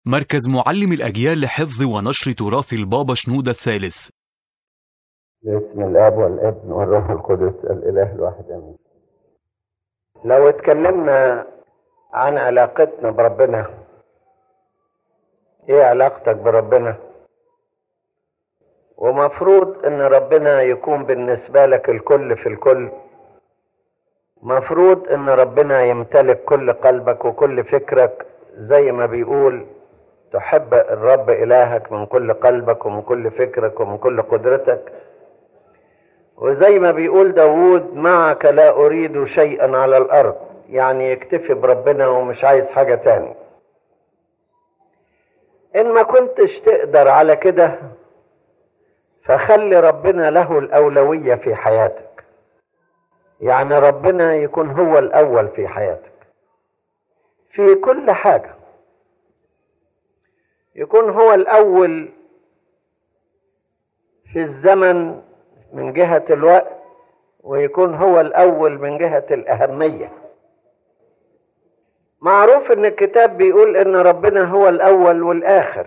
مركز معلم الأجيال لحفظ ونشر تراث البابا شنودة الثالث باسم الاب والابن والروح القدس الاله الواحد امين لو اتكلمنا عن علاقتنا بربنا ايه علاقتك بربنا ومفروض ان ربنا يكون بالنسبة لك الكل في الكل مفروض ان ربنا يمتلك كل قلبك وكل فكرك زي ما بيقول تحب الرب الهك من كل قلبك ومن كل فكرك ومن كل قدرتك وزي ما بيقول داوود معك لا أريد شيئا على الأرض يعني يكتفي بربنا ومش عايز حاجة تاني إن ما كنتش تقدر على كده فخلي ربنا له الأولوية في حياتك يعني ربنا يكون هو الأول في حياتك في كل حاجة يكون هو الأول في الزمن من جهة الوقت ويكون هو الأول من جهة الأهمية معروف ان الكتاب بيقول ان ربنا هو الأول والآخر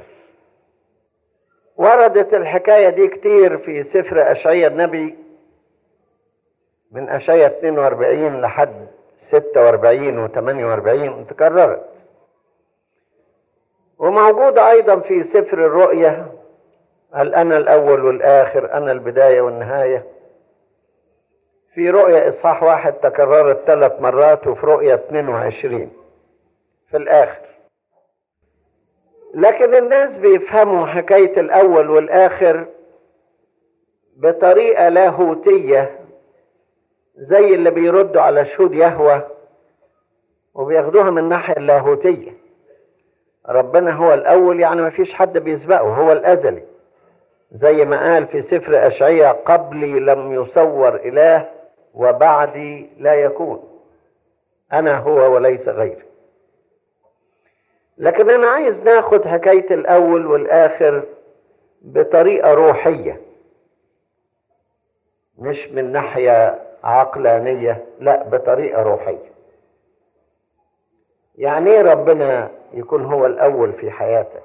وردت الحكاية دي كتير في سفر أشعية النبي من أشعية 42 لحد 46 و 48 تكررت وموجودة أيضا في سفر الرؤيا قال أنا الأول والآخر أنا البداية والنهاية في رؤية إصحاح واحد تكررت ثلاث مرات وفي رؤية 22 في الآخر لكن الناس بيفهموا حكاية الأول والآخر بطريقة لاهوتية زي اللي بيردوا على شهود يهوى وبياخدوها من الناحية اللاهوتية ربنا هو الأول يعني ما فيش حد بيسبقه هو الأزلي زي ما قال في سفر أشعية قبلي لم يصور إله وبعدي لا يكون أنا هو وليس غيري لكن أنا عايز ناخد حكاية الأول والآخر بطريقة روحية مش من ناحية عقلانية لا بطريقة روحية يعني ايه ربنا يكون هو الأول في حياتك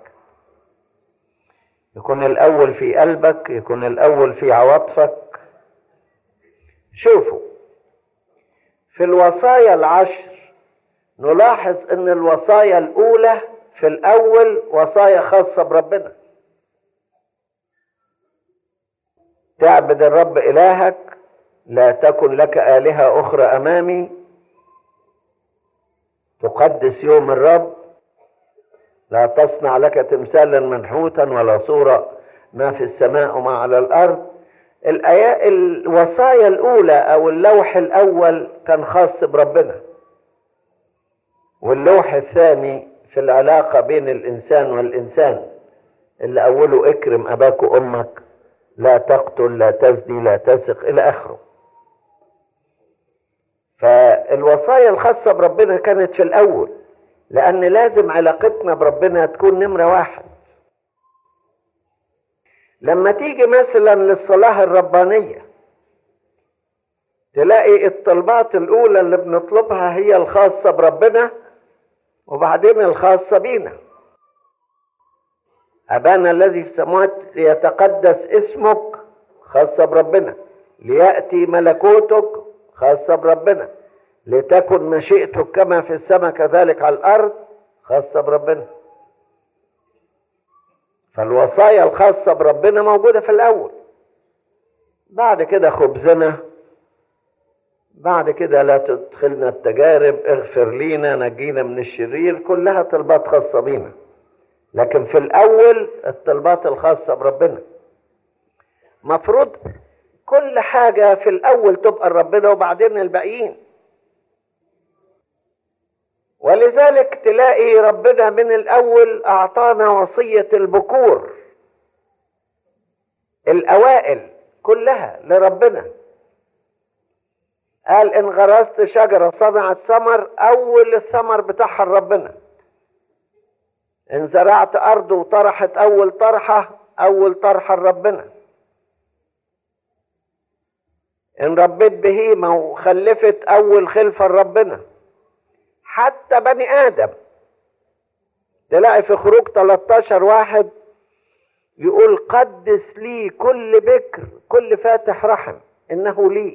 يكون الأول في قلبك يكون الأول في عواطفك شوفوا في الوصايا العشر نلاحظ ان الوصايا الأولى في الأول وصايا خاصة بربنا تعبد الرب إلهك لا تكن لك آلهة أخرى أمامي تقدس يوم الرب لا تصنع لك تمثالا منحوتا ولا صورة ما في السماء وما على الأرض الآيات الوصايا الأولى أو اللوح الأول كان خاص بربنا واللوح الثاني في العلاقة بين الإنسان والإنسان اللي أوله اكرم أباك وأمك لا تقتل لا تزني لا تسق إلى آخره فالوصايا الخاصة بربنا كانت في الأول لأن لازم علاقتنا بربنا تكون نمرة واحد لما تيجي مثلا للصلاة الربانية تلاقي الطلبات الأولى اللي بنطلبها هي الخاصة بربنا وبعدين الخاصة بينا أبانا الذي في السماوات ليتقدس اسمك خاصة بربنا ليأتي ملكوتك خاصة بربنا لتكن مشيئتك كما في السماء كذلك على الأرض خاصة بربنا فالوصايا الخاصة بربنا موجودة في الأول بعد كده خبزنا بعد كده لا تدخلنا التجارب اغفر لينا نجينا من الشرير كلها طلبات خاصة بينا لكن في الأول الطلبات الخاصة بربنا مفروض كل حاجة في الأول تبقى ربنا وبعدين الباقيين ولذلك تلاقي ربنا من الأول أعطانا وصية البكور الأوائل كلها لربنا قال إن غرست شجرة صنعت ثمر أول الثمر بتاعها ربنا إن زرعت أرض وطرحت أول طرحة أول طرحة ربنا إن ربيت بهيمة وخلفت أول خلفة لربنا حتى بني آدم تلاقي في خروج 13 واحد يقول قدس لي كل بكر كل فاتح رحم انه لي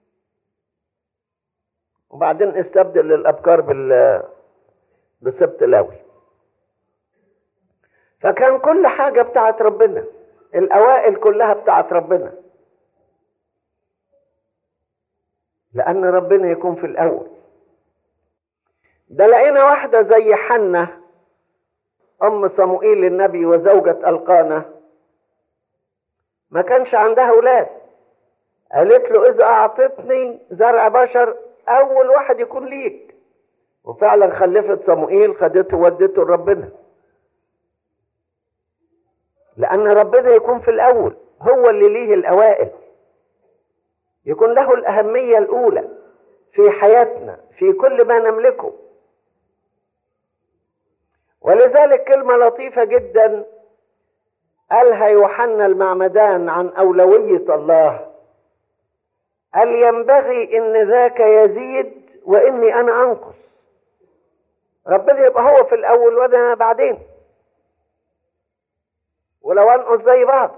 وبعدين استبدل الابكار بال بسبت لاوي فكان كل حاجه بتاعت ربنا الاوائل كلها بتاعت ربنا لان ربنا يكون في الاول ده لقينا واحده زي حنه ام صموئيل النبي وزوجة القانا ما كانش عندها اولاد قالت له اذا اعطتني زرع بشر اول واحد يكون ليك وفعلا خلفت صموئيل خدته ودته لربنا لان ربنا يكون في الاول هو اللي ليه الاوائل يكون له الاهميه الاولى في حياتنا في كل ما نملكه ولذلك كلمة لطيفة جدا قالها يوحنا المعمدان عن أولوية الله قال ينبغي إن ذاك يزيد وإني أنا أنقص ربنا يبقى هو في الأول وأنا بعدين ولو أنقص زي بعض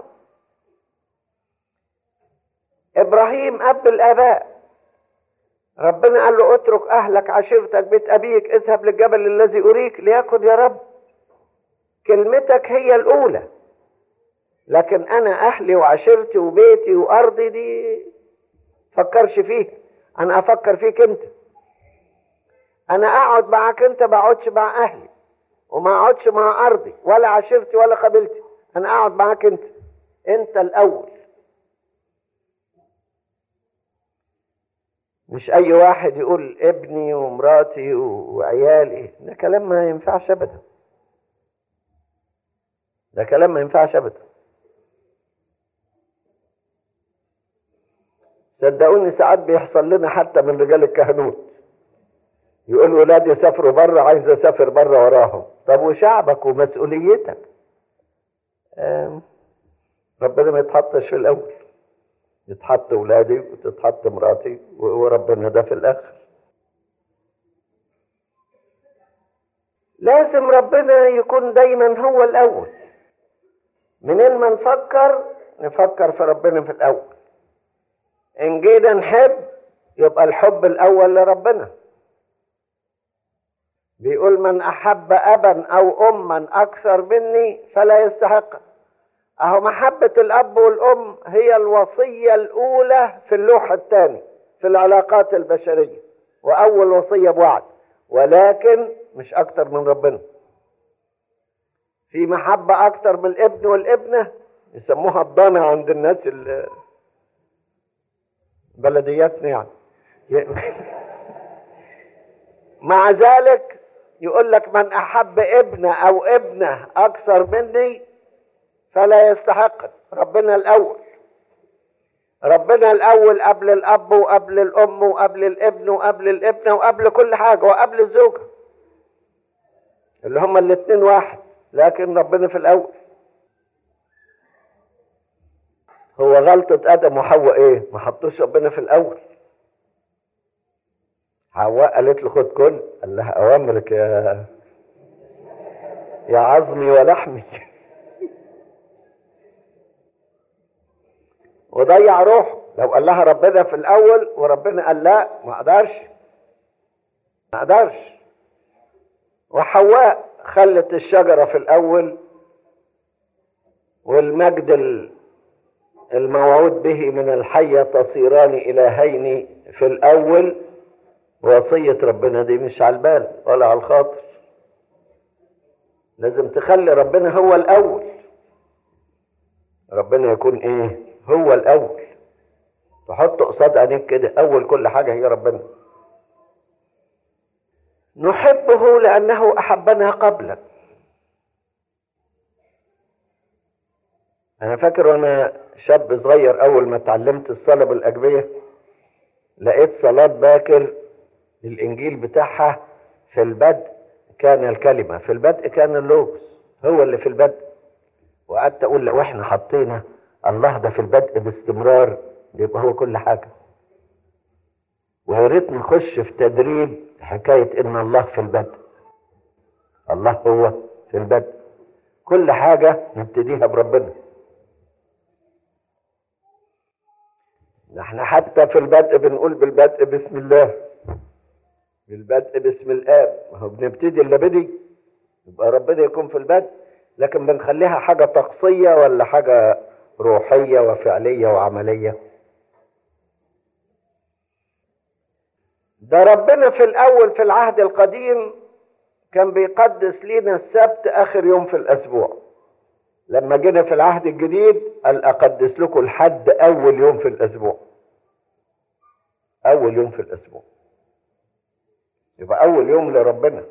إبراهيم أب الآباء ربنا قال له اترك اهلك عشيرتك بيت ابيك اذهب للجبل الذي اريك ليكن يا رب كلمتك هي الاولى لكن انا اهلي وعشيرتي وبيتي وارضي دي فكرش فيه انا افكر فيك انت انا اقعد معاك انت ما اقعدش مع اهلي وما اقعدش مع ارضي ولا عشيرتي ولا قبيلتي انا اقعد معاك انت انت الاول مش اي واحد يقول ابني ومراتي وعيالي ده كلام ما ينفعش ابدا ده كلام ما ينفعش ابدا صدقوني ساعات بيحصل لنا حتى من رجال الكهنوت يقول ولادي سافروا بره عايز اسافر بره وراهم طب وشعبك ومسؤوليتك ربنا ما يتحطش في الاول يتحط ولادي وتتحط مراتي وربنا ده في الاخر لازم ربنا يكون دايما هو الاول منين ما نفكر نفكر في ربنا في الاول ان جينا نحب يبقى الحب الاول لربنا بيقول من احب ابا او اما اكثر مني فلا يستحق اهو محبة الاب والام هي الوصية الاولى في اللوح الثاني في العلاقات البشرية واول وصية بوعد ولكن مش اكتر من ربنا في محبة اكتر من الابن والابنة يسموها الضانة عند الناس بلدياتنا يعني مع ذلك يقول لك من احب ابنه او ابنه اكثر مني فلا يستحق ربنا الاول ربنا الاول قبل الاب وقبل الام وقبل الابن وقبل الابنه وقبل كل حاجه وقبل الزوجه اللي هما الاثنين واحد لكن ربنا في الاول هو غلطة آدم وحواء إيه؟ ما حطوش ربنا في الأول. حواء قالت له خد كل، قال لها أوامرك يا يا عظمي ولحمي. وضيع روحه لو قال لها ربنا في الاول وربنا قال لا ما اقدرش ما اقدرش وحواء خلت الشجره في الاول والمجد الموعود به من الحيه تصيران الهين في الاول وصيه ربنا دي مش على البال ولا على الخاطر لازم تخلي ربنا هو الاول ربنا يكون ايه هو الاول تحط قصاد عينيك كده اول كل حاجه هي ربنا نحبه لانه احبنا قبلا انا فاكر وانا شاب صغير اول ما اتعلمت الصلاه بالاجبيه لقيت صلاه باكر الانجيل بتاعها في البدء كان الكلمه في البدء كان اللوكس هو اللي في البدء وقعدت اقول لو احنا حطينا الله ده في البدء باستمرار يبقى هو كل حاجه ويا ريت نخش في تدريب حكايه ان الله في البدء الله هو في البدء كل حاجة نبتديها بربنا نحن حتى في البدء بنقول بالبدء بسم الله بالبدء باسم الآب ما هو بنبتدي إلا بدي يبقى ربنا يكون في البدء لكن بنخليها حاجة طقسية ولا حاجة روحية وفعلية وعملية ده ربنا في الأول في العهد القديم كان بيقدس لينا السبت آخر يوم في الأسبوع لما جينا في العهد الجديد قال أقدس لكم الحد أول يوم في الأسبوع أول يوم في الأسبوع يبقى أول يوم لربنا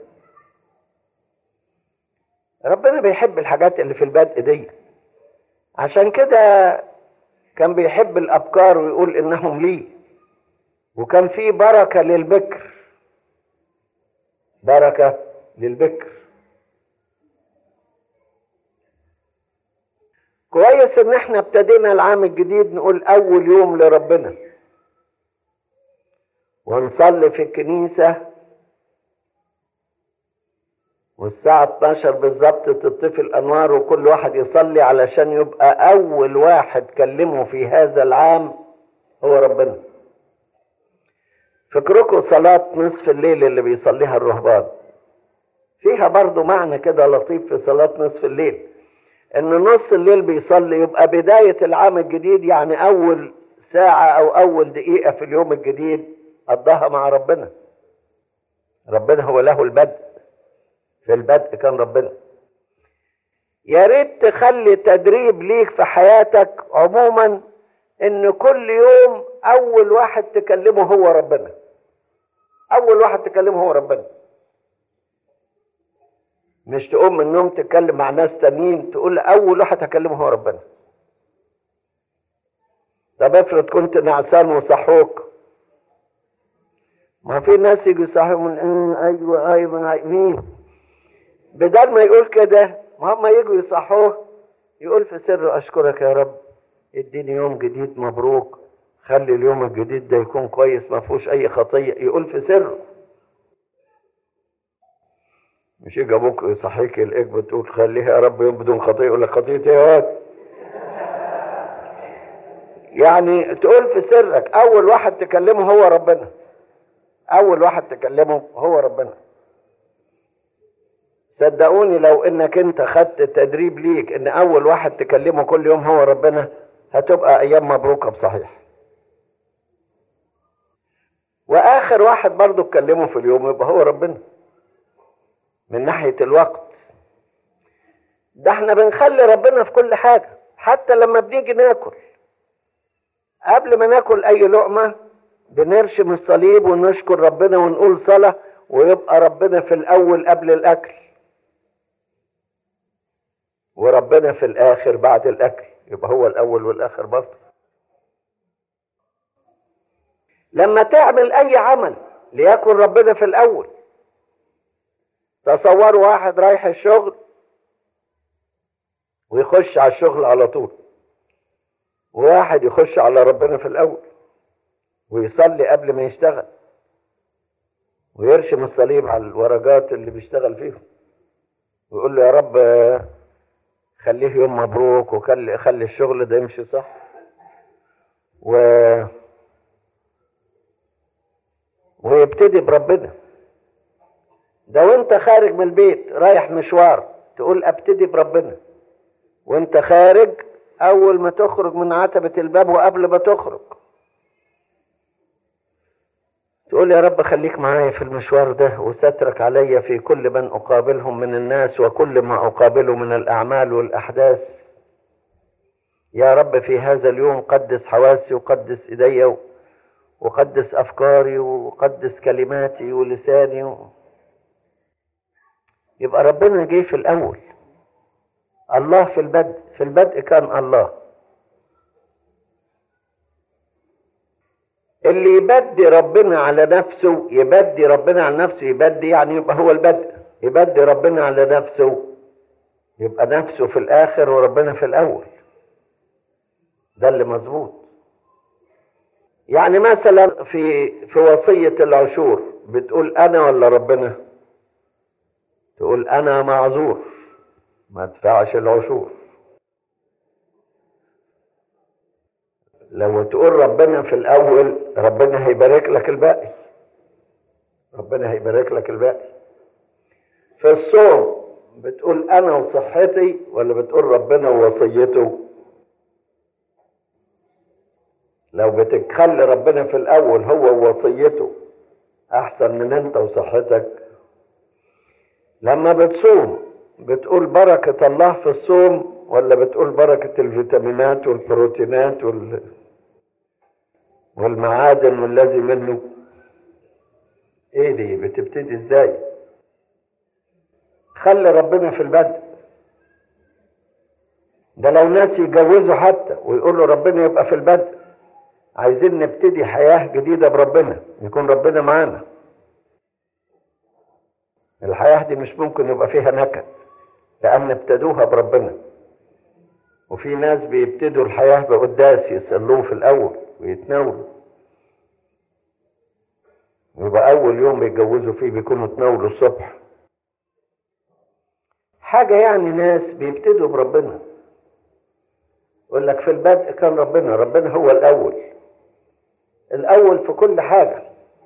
ربنا بيحب الحاجات اللي في البدء دي عشان كده كان بيحب الأبكار ويقول إنهم ليه وكان في بركة للبكر بركة للبكر كويس ان احنا ابتدينا العام الجديد نقول اول يوم لربنا ونصلي في الكنيسة والساعة 12 بالظبط تطفي الأنوار وكل واحد يصلي علشان يبقى أول واحد كلمه في هذا العام هو ربنا فكركم صلاة نصف الليل اللي بيصليها الرهبان فيها برضو معنى كده لطيف في صلاة نصف الليل ان نص الليل بيصلي يبقى بداية العام الجديد يعني اول ساعة او اول دقيقة في اليوم الجديد قضاها مع ربنا ربنا هو له البدء في البدء كان ربنا يا ريت تخلي تدريب ليك في حياتك عموما ان كل يوم اول واحد تكلمه هو ربنا اول واحد تكلمه هو ربنا مش تقوم من النوم تتكلم مع ناس تانيين تقول اول واحد هكلمه هو ربنا طب افرض كنت نعسان وصحوك ما في ناس يجوا يصحوا من آه ايوه ايوه مين بدل ما يقول كده ما هم يجوا يصحوه يقول في سر اشكرك يا رب اديني يوم جديد مبروك خلي اليوم الجديد ده يكون كويس ما فيهوش اي خطيه يقول في سر مش يجي ابوك يصحيك يلاقيك بتقول خليها يا رب يوم بدون خطيه يقول لك خطيه ايه يا واد يعني تقول في سرك اول واحد تكلمه هو ربنا اول واحد تكلمه هو ربنا صدقوني لو انك انت خدت تدريب ليك ان اول واحد تكلمه كل يوم هو ربنا هتبقى ايام مبروكه بصحيح واخر واحد برضه تكلمه في اليوم يبقى هو ربنا من ناحيه الوقت ده احنا بنخلي ربنا في كل حاجه حتى لما بنيجي ناكل قبل ما ناكل اي لقمه بنرشم الصليب ونشكر ربنا ونقول صلاه ويبقى ربنا في الاول قبل الاكل وربنا في الاخر بعد الاكل يبقى هو الاول والاخر برضه لما تعمل اي عمل ليكن ربنا في الاول تصوروا واحد رايح الشغل ويخش على الشغل على طول وواحد يخش على ربنا في الاول ويصلي قبل ما يشتغل ويرشم الصليب على الورقات اللي بيشتغل فيهم ويقول له يا رب خليه يوم مبروك وخلي خلي الشغل ده يمشي صح و ويبتدي بربنا ده وانت خارج من البيت رايح مشوار تقول ابتدي بربنا وانت خارج اول ما تخرج من عتبة الباب وقبل ما تخرج تقول يا رب خليك معايا في المشوار ده وسترك عليا في كل من اقابلهم من الناس وكل ما اقابله من الاعمال والاحداث يا رب في هذا اليوم قدس حواسي وقدس ايدي وقدس افكاري وقدس كلماتي ولساني و... يبقى ربنا جه في الاول الله في البدء في البدء كان الله اللي يبدي ربنا على نفسه يبدي ربنا على نفسه يبدي يعني يبقى هو البدء يبدي ربنا على نفسه يبقى نفسه في الاخر وربنا في الاول ده اللي مظبوط يعني مثلا في في وصية العشور بتقول انا ولا ربنا تقول انا معذور ما تدفعش العشور لو تقول ربنا في الاول ربنا هيبارك لك الباقي ربنا هيبارك لك الباقي في الصوم بتقول انا وصحتي ولا بتقول ربنا ووصيته لو بتخلي ربنا في الاول هو ووصيته احسن من انت وصحتك لما بتصوم بتقول بركة الله في الصوم ولا بتقول بركة الفيتامينات والبروتينات وال... والمعادن والذي منه ايه دي بتبتدي ازاي خلي ربنا في البدء ده لو ناس يتجوزوا حتى ويقولوا ربنا يبقى في البدء عايزين نبتدي حياة جديدة بربنا يكون ربنا معانا الحياة دي مش ممكن يبقى فيها نكد لأن ابتدوها بربنا وفي ناس بيبتدوا الحياة بقداس يصلوه في الأول ويتناولوا ويبقى أول يوم بيتجوزوا فيه بيكونوا تناولوا الصبح حاجة يعني ناس بيبتدوا بربنا يقول لك في البدء كان ربنا ربنا هو الأول الأول في كل حاجة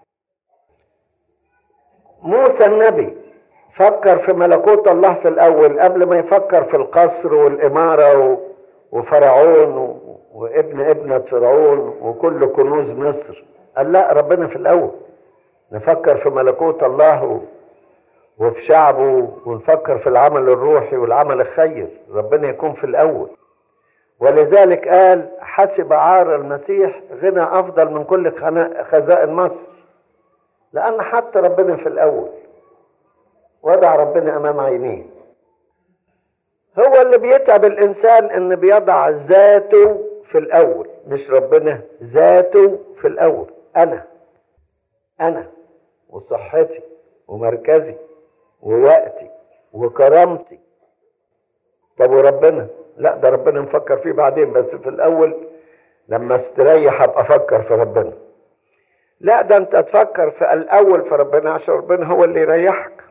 موسى النبي فكر في ملكوت الله في الأول قبل ما يفكر في القصر والإمارة وفرعون وابن ابنة فرعون وكل كنوز مصر قال لا ربنا في الأول نفكر في ملكوت الله وفي شعبه ونفكر في العمل الروحي والعمل الخير ربنا يكون في الأول ولذلك قال حسب عار المسيح غنى أفضل من كل خزائن مصر لأن حط ربنا في الأول وضع ربنا أمام عينيه هو اللي بيتعب الإنسان إن بيضع ذاته في الأول مش ربنا ذاته في الأول أنا أنا وصحتي ومركزي ووقتي وكرامتي طب وربنا لا ده ربنا نفكر فيه بعدين بس في الاول لما استريح ابقى افكر في ربنا لا ده انت تفكر في الاول في ربنا عشان ربنا هو اللي يريحك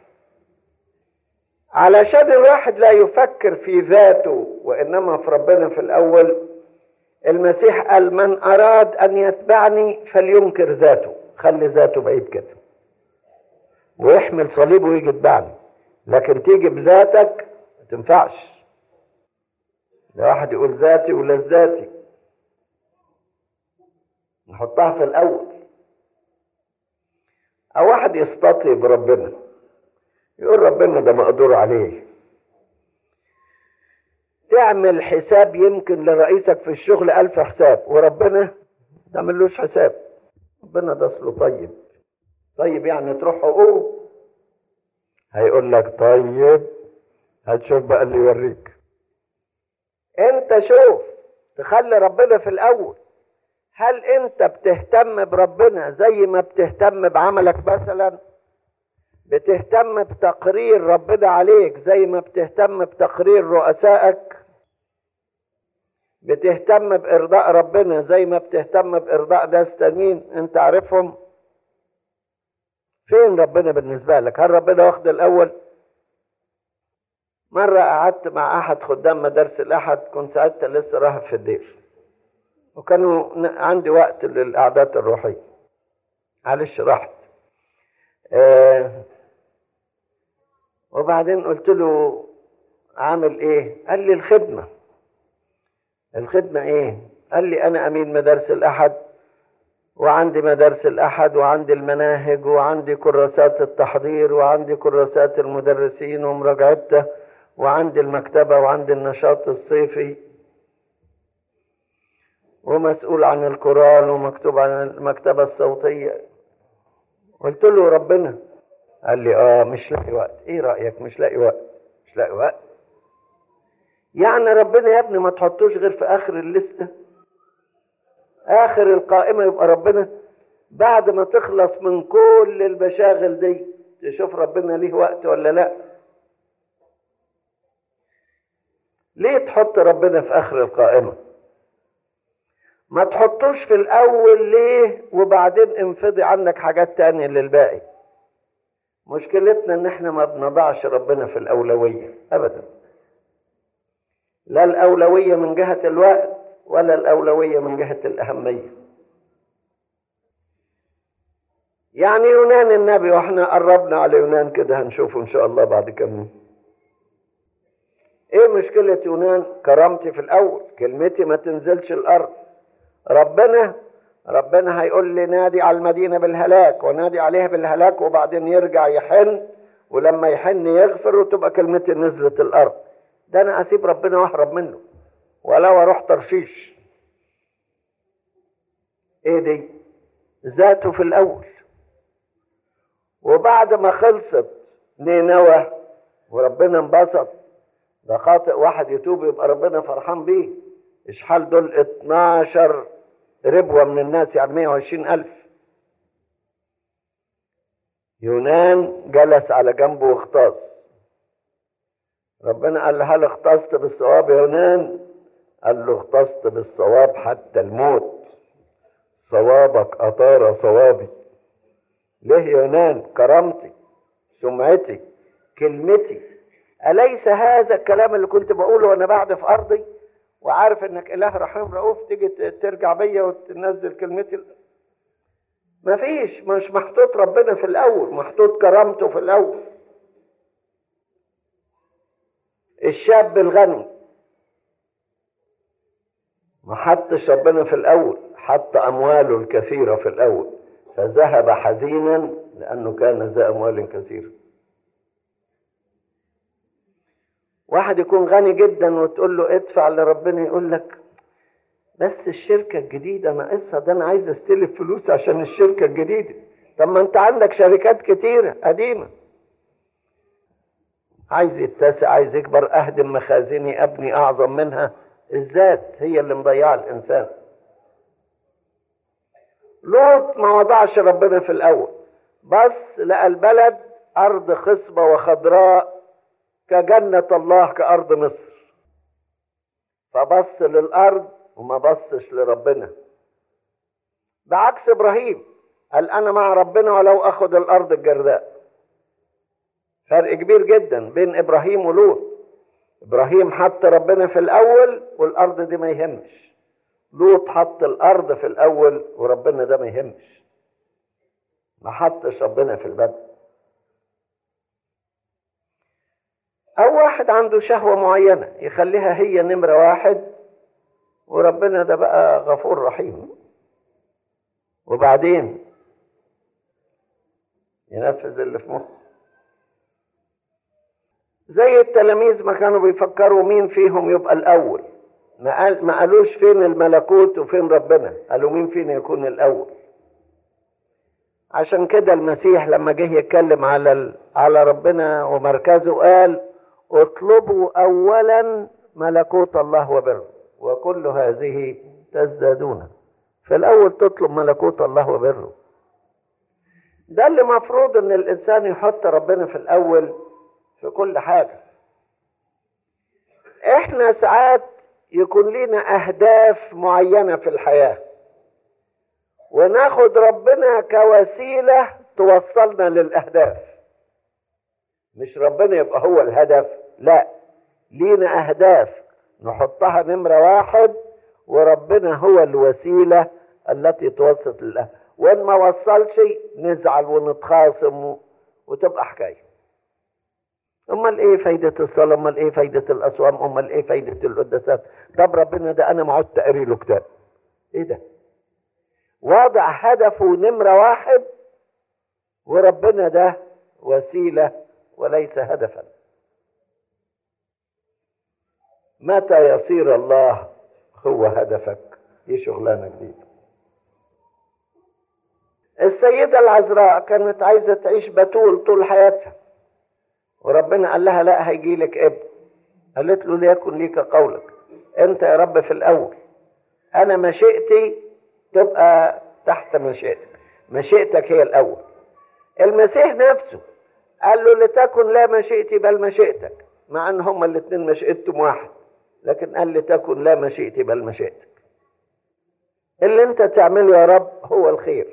علشان الواحد لا يفكر في ذاته وانما في ربنا في الاول المسيح قال من اراد ان يتبعني فلينكر ذاته خلي ذاته بعيد كده ويحمل صليبه ويجي يتبعني لكن تيجي بذاتك ما تنفعش ده واحد يقول ذاتي ولذاتي نحطها في الاول او واحد يستطيع بربنا يقول ربنا ده مقدور عليه تعمل حساب يمكن لرئيسك في الشغل ألف حساب وربنا ده ملوش حساب ربنا ده اصله طيب طيب يعني تروح حقوق هيقول لك طيب هتشوف بقى اللي يوريك انت شوف تخلي ربنا في الاول هل انت بتهتم بربنا زي ما بتهتم بعملك مثلا بتهتم بتقرير ربنا عليك زي ما بتهتم بتقرير رؤسائك بتهتم بارضاء ربنا زي ما بتهتم بارضاء ناس تانيين انت عارفهم فين ربنا بالنسبه لك هل ربنا واخد الاول مرة قعدت مع أحد خدام مدارس الأحد كنت ساعتها لسه راهب في الدير وكانوا عندي وقت للأعداد الروحية معلش راحت آه وبعدين قلت له عامل ايه قال لي الخدمة الخدمة ايه قال لي انا امين مدارس الاحد وعندي مدارس الاحد وعندي المناهج وعندي كراسات التحضير وعندي كراسات المدرسين ومراجعتها وعندي المكتبة وعندي النشاط الصيفي ومسؤول عن القرآن ومكتوب عن المكتبة الصوتية قلت له ربنا قال لي اه مش لاقي وقت ايه رأيك مش لاقي وقت مش لاقي وقت يعني ربنا يا ابني ما تحطوش غير في اخر الليستة اخر القائمة يبقى ربنا بعد ما تخلص من كل المشاغل دي تشوف ربنا ليه وقت ولا لا ليه تحط ربنا في اخر القائمة ما تحطوش في الاول ليه وبعدين انفضي عنك حاجات تانية للباقي مشكلتنا ان احنا ما بنضعش ربنا في الاولوية ابدا لا الأولوية من جهة الوقت ولا الأولوية من جهة الأهمية يعني يونان النبي واحنا قربنا على يونان كده هنشوفه ان شاء الله بعد كم يوم ايه مشكلة يونان كرامتي في الاول كلمتي ما تنزلش الارض ربنا ربنا هيقول لي نادي على المدينة بالهلاك ونادي عليها بالهلاك وبعدين يرجع يحن ولما يحن يغفر وتبقى كلمتي نزلت الارض ده انا اسيب ربنا واهرب منه ولا اروح ترشيش ايه دي ذاته في الاول وبعد ما خلصت نينوى وربنا انبسط ده خاطئ واحد يتوب يبقى ربنا فرحان بيه اشحال دول 12 ربوة من الناس يعني 120 ألف يونان جلس على جنبه واغتاظ ربنا قال له هل اغتظت بالصواب يا يونان قال له اغتظت بالصواب حتى الموت صوابك أطار صوابي ليه يا يونان كرامتي سمعتي كلمتي أليس هذا الكلام اللي كنت بقوله وأنا بعد في أرضي وعارف إنك إله رحيم رؤوف تيجي ترجع بيا وتنزل كلمتي مفيش مش محطوط ربنا في الأول محطوط كرامته في الأول الشاب الغني ما حطش ربنا في الأول حط أمواله الكثيرة في الأول فذهب حزينا لأنه كان ذا أموال كثيرة واحد يكون غني جدا وتقول له ادفع لربنا يقول لك بس الشركة الجديدة ناقصها ده أنا عايز استلف فلوس عشان الشركة الجديدة طب ما أنت عندك شركات كتيرة قديمة عايز يتسع عايز يكبر أهدم مخازني أبني أعظم منها الذات هي اللي مضيعة الإنسان لوط ما وضعش ربنا في الأول بس لقى البلد أرض خصبة وخضراء كجنة الله كأرض مصر فبص للأرض وما بصش لربنا بعكس إبراهيم قال أنا مع ربنا ولو أخذ الأرض الجرداء فرق كبير جدا بين إبراهيم ولوط إبراهيم حط ربنا في الأول والأرض دي ما يهمش لوط حط الارض في الاول وربنا ده ما يهمش ما حطش ربنا في البدء او واحد عنده شهوة معينة يخليها هي نمرة واحد وربنا ده بقى غفور رحيم وبعدين ينفذ اللي في مخه زي التلاميذ ما كانوا بيفكروا مين فيهم يبقى الاول ما, قال ما قالوش فين الملكوت وفين ربنا قالوا مين فينا يكون الاول عشان كده المسيح لما جه يتكلم على على ربنا ومركزه قال اطلبوا اولا ملكوت الله وبره وكل هذه تزدادون في الاول تطلب ملكوت الله وبره ده اللي مفروض ان الانسان يحط ربنا في الاول في كل حاجه احنا ساعات يكون لنا اهداف معينه في الحياه وناخد ربنا كوسيله توصلنا للاهداف مش ربنا يبقى هو الهدف لا لينا اهداف نحطها نمره واحد وربنا هو الوسيله التي توصل للاهداف وان ما وصلش نزعل ونتخاصم وتبقى حكايه امال ايه فايدة الصلاة امال ايه فايدة الاصوام امال ايه فايدة القداسات طب ربنا ده انا ما عدت اقري له كتاب ايه ده واضع هدفه نمرة واحد وربنا ده وسيلة وليس هدفا متى يصير الله هو هدفك دي شغلانة جديدة السيدة العذراء كانت عايزة تعيش بتول طول حياتها وربنا قال لها لا هيجي لك ابن قالت له ليكن ليك قولك انت يا رب في الاول انا مشيئتي تبقى تحت مشيئتك مشيئتك هي الاول المسيح نفسه قال له لتكن لا مشيئتي بل مشيئتك مع ان هما الاثنين مشيئتهم واحد لكن قال لتكن لا مشيئتي بل مشيئتك اللي انت تعمله يا رب هو الخير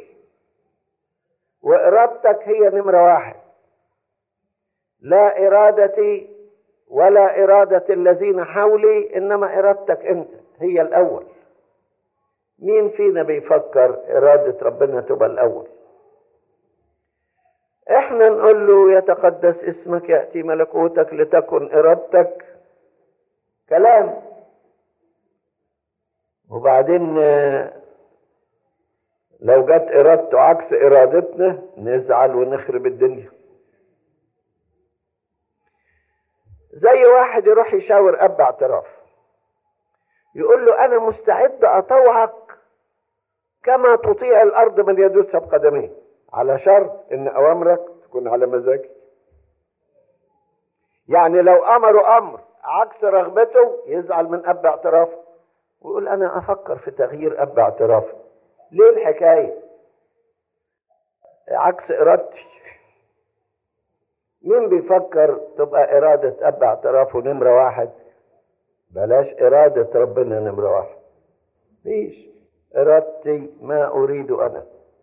وارادتك هي نمره واحد لا ارادتي ولا إرادة الذين حولي إنما إرادتك أنت هي الأول مين فينا بيفكر إرادة ربنا تبقى الأول احنا نقول له يتقدس اسمك يأتي ملكوتك لتكن إرادتك كلام وبعدين لو جت إرادته عكس إرادتنا نزعل ونخرب الدنيا زي واحد يروح يشاور أب اعتراف يقول له أنا مستعد أطوعك كما تطيع الأرض من يدوسها بقدميه على شرط إن أوامرك تكون على مزاجي يعني لو أمروا أمر عكس رغبته يزعل من أب اعترافه ويقول أنا أفكر في تغيير أب اعترافه ليه الحكاية عكس إرادتي مين بيفكر تبقى إرادة أب اعترافه نمرة واحد بلاش إرادة ربنا نمرة واحد فيش إرادتي ما أريد أنا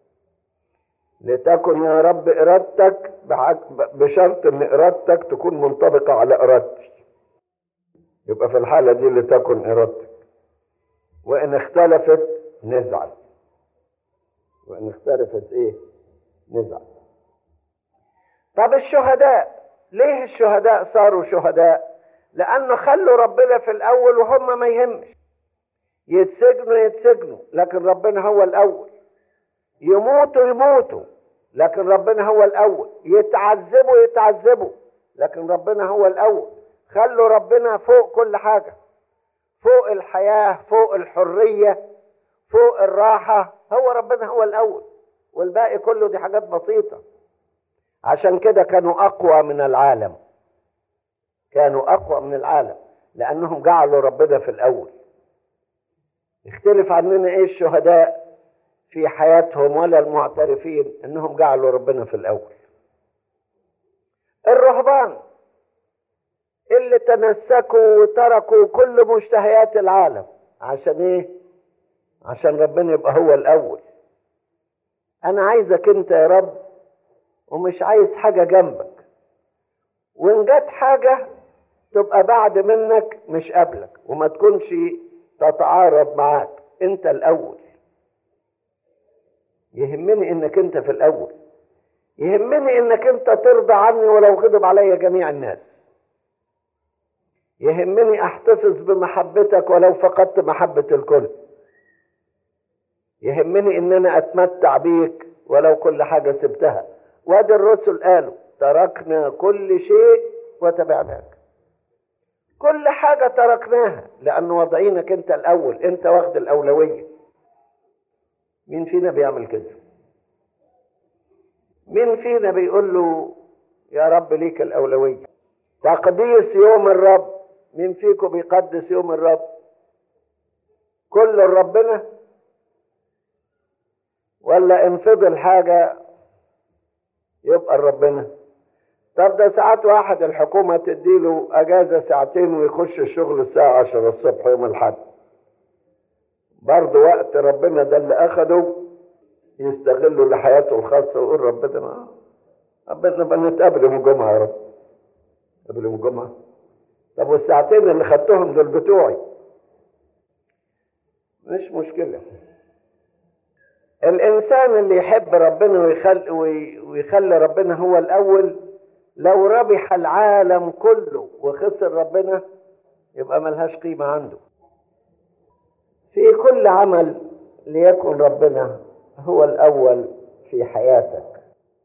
لتكن يا رب إرادتك بشرط إن إرادتك تكون منطبقة على إرادتي يبقى في الحالة دي لتكن إرادتك وإن اختلفت نزعل وإن اختلفت إيه نزعل طب الشهداء ليه الشهداء صاروا شهداء لأنه خلوا ربنا في الأول وهم ما يهمش يتسجنوا يتسجنوا لكن ربنا هو الأول يموتوا يموتوا لكن ربنا هو الأول يتعذبوا يتعذبوا لكن ربنا هو الأول خلوا ربنا فوق كل حاجة فوق الحياة فوق الحرية فوق الراحة هو ربنا هو الأول والباقي كله دي حاجات بسيطة عشان كده كانوا أقوى من العالم كانوا أقوى من العالم لأنهم جعلوا ربنا في الأول يختلف عننا إيه الشهداء في حياتهم ولا المعترفين إنهم جعلوا ربنا في الأول الرهبان اللي تنسكوا وتركوا كل مشتهيات العالم عشان ايه عشان ربنا يبقى هو الاول انا عايزك انت يا رب ومش عايز حاجه جنبك وان جت حاجه تبقى بعد منك مش قبلك وما تكونش تتعارض معاك انت الاول يهمني انك انت في الاول يهمني انك انت ترضى عني ولو غضب عليا جميع الناس يهمني احتفظ بمحبتك ولو فقدت محبة الكل يهمني ان انا اتمتع بيك ولو كل حاجة سبتها وادي الرسل قالوا تركنا كل شيء وتبعناك كل حاجة تركناها لأن وضعينك أنت الأول أنت واخد الأولوية مين فينا بيعمل كده مين فينا بيقول له يا رب ليك الأولوية تقديس يوم الرب مين فيكم بيقدس يوم الرب كل ربنا ولا ان فضل حاجة يبقى ربنا طب ده ساعات واحد الحكومة تديله اجازة ساعتين ويخش الشغل الساعة عشرة الصبح يوم الحد برضه وقت ربنا ده اللي اخده يستغله لحياته الخاصة ويقول ربنا ما ربنا بنتقابل يوم الجمعة يا رب قبل يوم الجمعة طب والساعتين اللي خدتهم دول بتوعي مش مشكلة الإنسان اللي يحب ربنا ويخلي, ويخلي ربنا هو الأول لو ربح العالم كله وخسر ربنا يبقى ملهاش قيمة عنده في كل عمل ليكن ربنا هو الأول في حياتك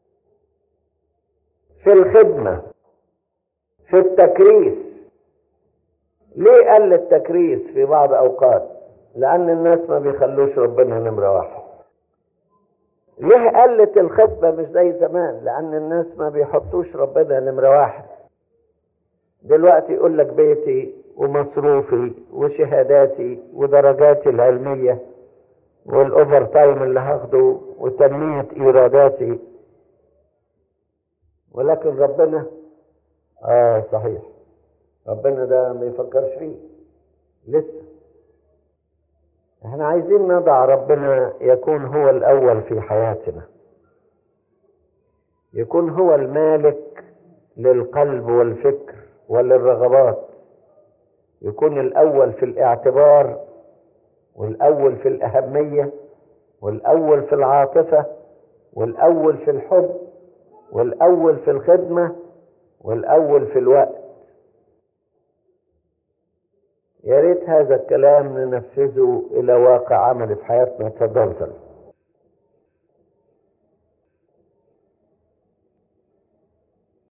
في الخدمة في التكريس ليه قل التكريس في بعض أوقات لأن الناس ما بيخلوش ربنا نمرة واحد ليه قلت الخدمة مش زي زمان لأن الناس ما بيحطوش ربنا نمرة واحد دلوقتي يقول لك بيتي ومصروفي وشهاداتي ودرجاتي العلمية والأوفر تايم اللي هاخده وتنمية إيراداتي ولكن ربنا آه صحيح ربنا ده ما يفكرش فيه لسه احنا عايزين نضع ربنا يكون هو الاول في حياتنا يكون هو المالك للقلب والفكر ولا الرغبات يكون الأول في الاعتبار والأول في الأهمية والأول في العاطفة والأول في الحب والأول في الخدمة والأول في الوقت يا ريت هذا الكلام ننفذه إلى واقع عملي في حياتنا تفضل